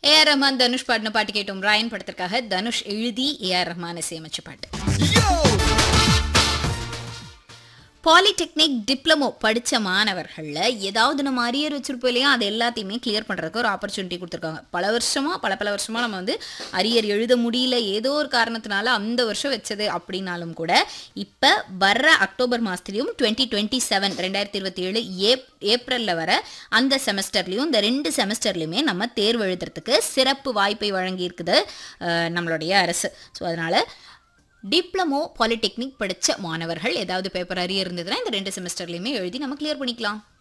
AR Rahman Dhanush பாடின பாட்டு கேட்டோம் ராயன் படத்திற்காக தனுஷ் எழுதி ஏஆர் ரஹ்மான் இசையமைச்ச பாட்டு பாலிடெக்னிக் டிப்ளமோ படித்த மாணவர்களில் ஏதாவது நம்ம அரியர் வச்சிருப்போம் இல்லையா அது எல்லாத்தையுமே கிளியர் பண்ணுறதுக்கு ஒரு ஆப்பர்ச்சுனிட்டி கொடுத்துருக்காங்க பல வருஷமாக பல பல வருஷமாக நம்ம வந்து அரியர் எழுத முடியல ஏதோ ஒரு காரணத்தினால அந்த வருஷம் வச்சது அப்படின்னாலும் கூட இப்போ வர்ற அக்டோபர் மாதத்துலேயும் டுவெண்ட்டி டுவெண்ட்டி செவன் ரெண்டாயிரத்தி இருபத்தி ஏழு ஏப் ஏப்ரலில் வர அந்த செமஸ்டர்லேயும் இந்த ரெண்டு செமஸ்டர்லையுமே நம்ம தேர்வு எழுதுறதுக்கு சிறப்பு வாய்ப்பை வழங்கியிருக்குது அஹ், நம்மளுடைய அரசு ஸோ அதனால் டிப்ளமோ பாலிடெக்னிக் படித்த மாணவர்கள் ஏதாவது பேப்பர் அரிய இருந்ததுன்னா இந்த ரெண்டு செமஸ்டர்லையுமே எழுதி நம்ம கிளியர் பண்ணிக்கலாம்